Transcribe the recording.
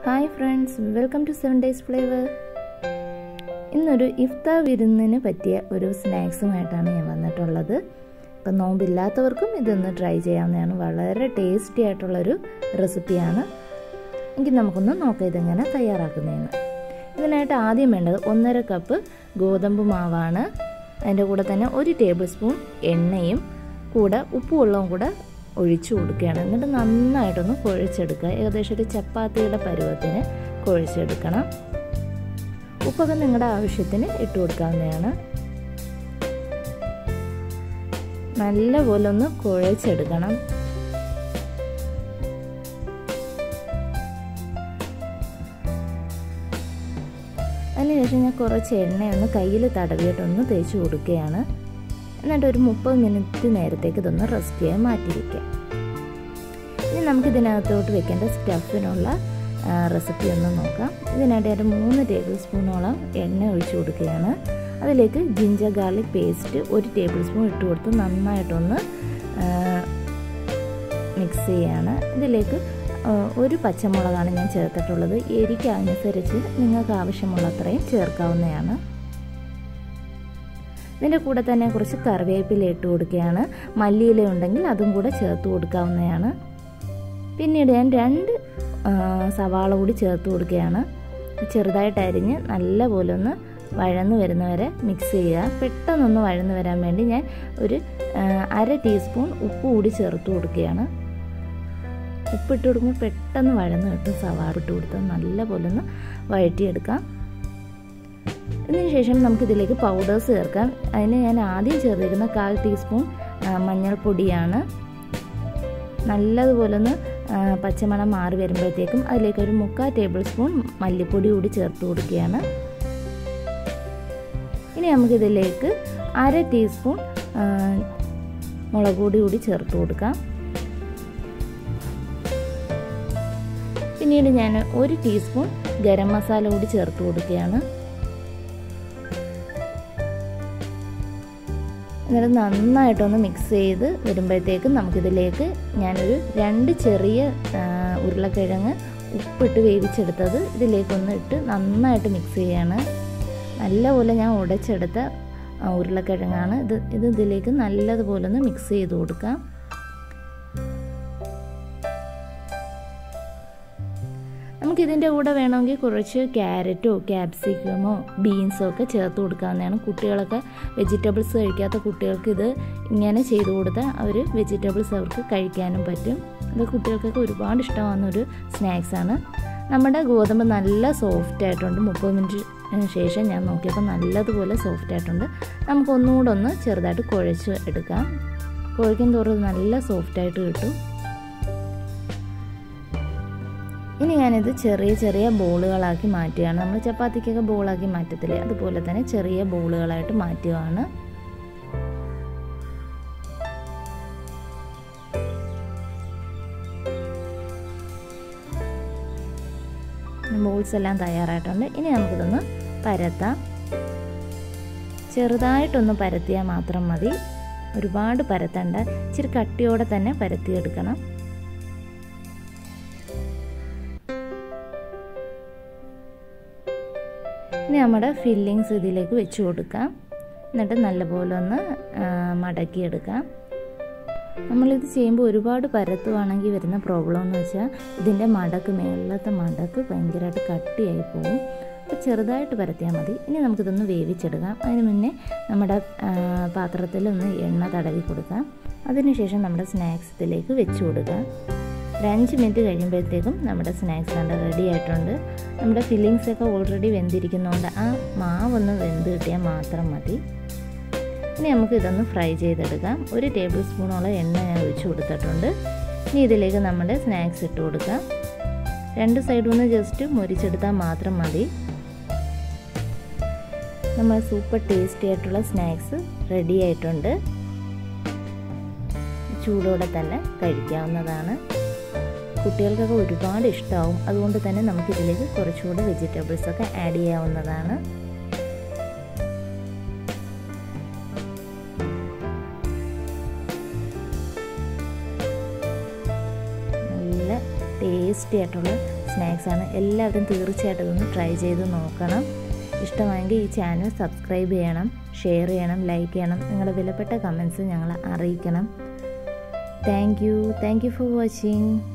hi friends welcome to seven days flavour ഇന്നൊരു ഇഫ്താർ വിരുന്നിന് പറ്റിയ ഒരു സ്നാക്സുമായിട്ടാണ് ഞാൻ വന്നിട്ടുള്ളത് ഇപ്പം നോമ്പില്ലാത്തവർക്കും ഇതൊന്ന് ട്രൈ ചെയ്യാവുന്നതാണ് വളരെ ടേസ്റ്റി ആയിട്ടുള്ളൊരു റെസിപ്പിയാണ് എങ്കിൽ നമുക്കൊന്ന് നോക്കാം ഇതെങ്ങനെ തയ്യാറാക്കുന്നതെന്ന് ഇതിനായിട്ട് ആദ്യം വേണ്ടത് ഒന്നര കപ്പ് ഗോതമ്പ് മാവാണ് അതിൻ്റെ കൂടെ തന്നെ ഒരു ടേബിൾ സ്പൂൺ എണ്ണയും കൂടെ ഉപ്പുവെള്ളവും കൂടെ ഒഴിച്ചു കൊടുക്കുകയാണ് എന്നിട്ട് നന്നായിട്ടൊന്ന് കുഴച്ചെടുക്കുക ഏകദേശം ഒരു ചപ്പാത്തിയുടെ പരുവത്തിന് കുഴച്ചെടുക്കണം ഉപ്പൊക്കെ നിങ്ങളുടെ ആവശ്യത്തിന് ഇട്ട് കൊടുക്കാവുന്നതാണ് നല്ലപോലെ ഒന്ന് കുഴച്ചെടുക്കണം അതിനുശേഷം ഞാൻ കുറച്ച് എണ്ണയൊന്ന് കയ്യിൽ തടവിയിട്ടൊന്ന് തേച്ച് കൊടുക്കുകയാണ് എന്നിട്ട് ഒരു മുപ്പത് മിനിറ്റ് നേരത്തേക്ക് ഇതൊന്ന് റെസ്റ്റ് ചെയ്യാൻ മാറ്റി വയ്ക്കാം ഇനി നമുക്ക് ഇതിനകത്തോട്ട് വെക്കേണ്ട സ്റ്റഫിനുള്ള റെസിപ്പി ഒന്ന് നോക്കാം ഇതിനായിട്ട് ഒരു മൂന്ന് ടേബിൾ സ്പൂണോളം എണ്ണ ഒഴിച്ചു കൊടുക്കുകയാണ് അതിലേക്ക് ജിഞ്ചർ ഗാർലിക് പേസ്റ്റ് ഒരു ടേബിൾ സ്പൂൺ ഇട്ട് കൊടുത്ത് നന്നായിട്ടൊന്ന് മിക്സ് ചെയ്യാണ് ഇതിലേക്ക് ഒരു പച്ചമുളകാണ് ഞാൻ ചേർത്തിട്ടുള്ളത് എരിക്ക് അനുസരിച്ച് നിങ്ങൾക്ക് ആവശ്യമുള്ള അത്രയും ചേർക്കാവുന്നതാണ് ഇതിൻ്റെ കൂടെ തന്നെ കുറച്ച് കറിവേപ്പില ഇട്ട് കൊടുക്കുകയാണ് മല്ലിയില ഉണ്ടെങ്കിൽ അതും കൂടെ ചേർത്ത് കൊടുക്കാവുന്നതാണ് പിന്നീട് ഞാൻ രണ്ട് സവാള കൂടി ചേർത്ത് കൊടുക്കുകയാണ് ചെറുതായിട്ട് അരിഞ്ഞ് നല്ലപോലെ ഒന്ന് വഴന്ന് വരുന്നവരെ മിക്സ് ചെയ്യുക പെട്ടെന്നൊന്ന് വഴന്ന് വരാൻ വേണ്ടി ഞാൻ ഒരു അര ടീസ്പൂൺ ഉപ്പ് കൂടി ചേർത്ത് കൊടുക്കുകയാണ് ഉപ്പിട്ട് കൊടുക്കുമ്പോൾ പെട്ടെന്ന് വഴന്ന് കിട്ടും സവാള ഇട്ട് കൊടുത്ത് നല്ലപോലെ ഒന്ന് വഴറ്റിയെടുക്കാം ഇതിന് ശേഷം നമുക്കിതിലേക്ക് പൗഡേഴ്സ് ചേർക്കാം അതിന് ഞാൻ ആദ്യം ചേർത്തിരിക്കുന്ന കാൽ ടീസ്പൂൺ മഞ്ഞൾപ്പൊടിയാണ് നല്ലതുപോലെ ഒന്ന് പച്ചമണം മാറി വരുമ്പോഴത്തേക്കും അതിലേക്ക് ഒരു മുക്കാൽ ടേബിൾ സ്പൂൺ മല്ലിപ്പൊടി കൂടി ചേർത്ത് കൊടുക്കുകയാണ് ഇനി നമുക്കിതിലേക്ക് അര ടീസ്പൂൺ മുളക് പൊടി കൂടി ചേർത്ത് കൊടുക്കാം പിന്നീട് ഞാൻ ഒരു ടീസ്പൂൺ ഗരം മസാല കൂടി ചേർത്ത് കൊടുക്കുകയാണ് എന്നിട്ട് നന്നായിട്ടൊന്ന് മിക്സ് ചെയ്ത് വരുമ്പോഴത്തേക്കും നമുക്കിതിലേക്ക് ഞാനൊരു രണ്ട് ചെറിയ ഉരുളക്കിഴങ്ങ് ഉപ്പിട്ട് വേവിച്ചെടുത്തത് ഇതിലേക്കൊന്ന് ഇട്ട് നന്നായിട്ട് മിക്സ് ചെയ്യാണ് നല്ലപോലെ ഞാൻ ഉടച്ചെടുത്ത ഉരുളക്കിഴങ്ങാണ് ഇത് ഇത് ഇതിലേക്ക് നല്ലതുപോലെ ഒന്ന് മിക്സ് ചെയ്ത് കൊടുക്കാം നമുക്കിതിൻ്റെ കൂടെ വേണമെങ്കിൽ കുറച്ച് ക്യാരറ്റോ ക്യാപ്സിക്കമോ ബീൻസോ ഒക്കെ ചേർത്ത് കൊടുക്കാവുന്നതാണ് കുട്ടികളൊക്കെ വെജിറ്റബിൾസ് കഴിക്കാത്ത കുട്ടികൾക്ക് ഇത് ഇങ്ങനെ ചെയ്തു കൊടുത്താൽ അവർ വെജിറ്റബിൾസ് അവർക്ക് കഴിക്കാനും പറ്റും ഇത് കുട്ടികൾക്കൊക്കെ ഒരുപാട് ഇഷ്ടമാകുന്ന ഒരു സ്നാക്സാണ് നമ്മുടെ ഗോതമ്പ് നല്ല സോഫ്റ്റ് ആയിട്ടുണ്ട് മുപ്പത് മിനിറ്റ് ശേഷം ഞാൻ നോക്കിയപ്പോൾ നല്ലതുപോലെ സോഫ്റ്റ് ആയിട്ടുണ്ട് നമുക്ക് ഒന്നുകൂടെ ഒന്ന് ചെറുതായിട്ട് കുഴച്ച് എടുക്കാം കുഴക്കും തോറും നല്ല സോഫ്റ്റായിട്ട് കിട്ടും ഇനി ഞാനിത് ചെറിയ ചെറിയ ബോളുകളാക്കി മാറ്റുകയാണ് നമ്മൾ ചപ്പാത്തിക്കൊക്കെ ബോളാക്കി മാറ്റത്തില്ലേ അതുപോലെ തന്നെ ചെറിയ ബോളുകളായിട്ട് മാറ്റുകയാണ് ബോൾസ് എല്ലാം തയ്യാറായിട്ടുണ്ട് ഇനി നമുക്കിതൊന്ന് പരത്താം ചെറുതായിട്ടൊന്ന് പരത്തിയാൽ മാത്രം മതി ഒരുപാട് പരത്തണ്ട ഇച്ചിരി കട്ടിയോടെ തന്നെ പരത്തിയെടുക്കണം ഇനി നമ്മുടെ ഫില്ലിങ്സ് ഇതിലേക്ക് വെച്ച് കൊടുക്കാം എന്നിട്ട് നല്ലപോലെ ഒന്ന് മടക്കിയെടുക്കാം നമ്മളിത് ചെയ്യുമ്പോൾ ഒരുപാട് പരത്തുവാണെങ്കിൽ വരുന്ന പ്രോബ്ലം എന്ന് വെച്ചാൽ ഇതിൻ്റെ മടക്ക് മേളിലത്തെ മടക്ക് ഭയങ്കരമായിട്ട് കട്ടിയായി പോകും അപ്പോൾ ചെറുതായിട്ട് പരത്തിയാൽ മതി ഇനി നമുക്കിതൊന്ന് വേവിച്ചെടുക്കാം അതിന് മുന്നേ നമ്മുടെ പാത്രത്തിൽ ഒന്ന് എണ്ണ തടവി കൊടുക്കാം അതിനുശേഷം നമ്മുടെ സ്നാക്സ് ഇതിലേക്ക് വെച്ച് കൊടുക്കാം ഒരു അഞ്ച് മിനിറ്റ് കഴിയുമ്പോഴത്തേക്കും നമ്മുടെ സ്നാക്സ് കണ്ട റെഡി ആയിട്ടുണ്ട് നമ്മുടെ ഫില്ലിങ്സ് ഒക്കെ ഓൾറെഡി വെന്തിരിക്കുന്നതുകൊണ്ട് ആ മാവൊന്ന് വെന്ത് കിട്ടിയാൽ മാത്രം മതി ഇനി നമുക്ക് ഇതൊന്ന് ഫ്രൈ ചെയ്തെടുക്കാം ഒരു ടേബിൾ സ്പൂണോളം എണ്ണ ഞാൻ ഒഴിച്ച് കൊടുത്തിട്ടുണ്ട് ഇനി ഇതിലേക്ക് നമ്മുടെ സ്നാക്സ് ഇട്ട് കൊടുക്കാം രണ്ട് സൈഡിൽ നിന്ന് ജസ്റ്റ് മുരിച്ചെടുത്താൽ മാത്രം മതി നമ്മൾ സൂപ്പർ ടേസ്റ്റി ആയിട്ടുള്ള സ്നാക്സ് റെഡി ആയിട്ടുണ്ട് ചൂടോടെ തന്നെ കഴിക്കാവുന്നതാണ് കുട്ടികൾക്കൊക്കെ ഒരുപാട് ഇഷ്ടമാവും അതുകൊണ്ട് തന്നെ നമുക്കിതിലേക്ക് കുറച്ചുകൂടെ വെജിറ്റബിൾസ് ഒക്കെ ആഡ് ചെയ്യാവുന്നതാണ് നല്ല ടേസ്റ്റി ആയിട്ടുള്ള സ്നാക്സാണ് എല്ലാവരും തീർച്ചയായിട്ടും ഇതൊന്ന് ട്രൈ ചെയ്ത് നോക്കണം ഇഷ്ടമായെങ്കിൽ ഈ ചാനൽ സബ്സ്ക്രൈബ് ചെയ്യണം ഷെയർ ചെയ്യണം ലൈക്ക് ചെയ്യണം നിങ്ങളുടെ വിലപ്പെട്ട കമൻസ് ഞങ്ങളെ അറിയിക്കണം thank you thank you for watching